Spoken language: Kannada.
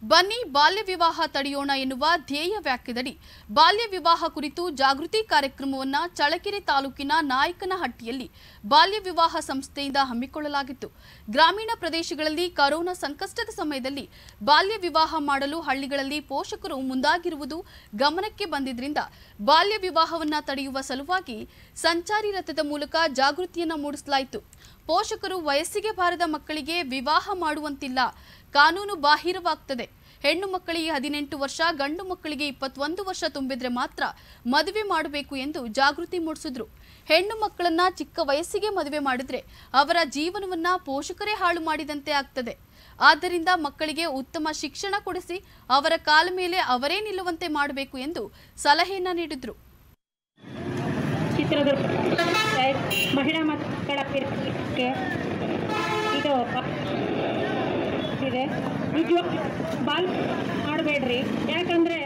ಬನ್ನಿ ಬಾಲ್ಯ ವಿವಾಹ ತಡೆಯೋಣ ಎನ್ನುವ ಧ್ಯೇಯ ವ್ಯಾಖ್ಯದಡಿ ಬಾಲ್ಯ ವಿವಾಹ ಕುರಿತು ಜಾಗೃತಿ ಕಾರ್ಯಕ್ರಮವನ್ನ ಚಳ್ಳಕೆರೆ ತಾಲೂಕಿನ ನಾಯಕನಹಟ್ಟಿಯಲ್ಲಿ ಬಾಲ್ಯ ವಿವಾಹ ಸಂಸ್ಥೆಯಿಂದ ಹಮ್ಮಿಕೊಳ್ಳಲಾಗಿತ್ತು ಗ್ರಾಮೀಣ ಪ್ರದೇಶಗಳಲ್ಲಿ ಕರೋನಾ ಸಂಕಷ್ಟದ ಸಮಯದಲ್ಲಿ ಬಾಲ್ಯ ವಿವಾಹ ಮಾಡಲು ಹಳ್ಳಿಗಳಲ್ಲಿ ಪೋಷಕರು ಮುಂದಾಗಿರುವುದು ಗಮನಕ್ಕೆ ಬಂದಿದ್ರಿಂದ ಬಾಲ್ಯ ವಿವಾಹವನ್ನ ತಡೆಯುವ ಸಲುವಾಗಿ ಸಂಚಾರಿ ರಥದ ಮೂಲಕ ಜಾಗೃತಿಯನ್ನ ಮೂಡಿಸಲಾಯಿತು ಪೋಷಕರು ವಯಸ್ಸಿಗೆ ಬಾರದ ಮಕ್ಕಳಿಗೆ ವಿವಾಹ ಮಾಡುವಂತಿಲ್ಲ ಕಾನೂನು ಬಾಹಿರವಾಗ್ತದೆ ಹೆಣ್ಣು ಮಕ್ಕಳಿಗೆ ಹದಿನೆಂಟು ವರ್ಷ ಗಂಡು ಮಕ್ಕಳಿಗೆ ಇಪ್ಪತ್ತೊಂದು ವರ್ಷ ತುಂಬಿದ್ರೆ ಮಾತ್ರ ಮದುವೆ ಮಾಡಬೇಕು ಎಂದು ಜಾಗೃತಿ ಮೂಡಿಸಿದ್ರು ಹೆಣ್ಣು ಮಕ್ಕಳನ್ನ ಚಿಕ್ಕ ವಯಸ್ಸಿಗೆ ಮದುವೆ ಮಾಡಿದ್ರೆ ಅವರ ಜೀವನವನ್ನ ಪೋಷಕರೇ ಹಾಳು ಮಾಡಿದಂತೆ ಆಗ್ತದೆ ಆದ್ದರಿಂದ ಮಕ್ಕಳಿಗೆ ಉತ್ತಮ ಶಿಕ್ಷಣ ಕೊಡಿಸಿ ಅವರ ಕಾಲ ಮೇಲೆ ಅವರೇ ನಿಲ್ಲುವಂತೆ ಮಾಡಬೇಕು ಎಂದು ಸಲಹೆಯನ್ನ ನೀಡಿದ್ರು ಚಿತ್ರದುರ್ಗ ಮಹಿಳಾ ಮಕ್ಕಳ ಪಿರಿಕೆ ಇದು ಇದೆ ನಿಜ ಬಾಲ್ ಮಾಡಬೇಡ್ರಿ ಯಾಕಂದರೆ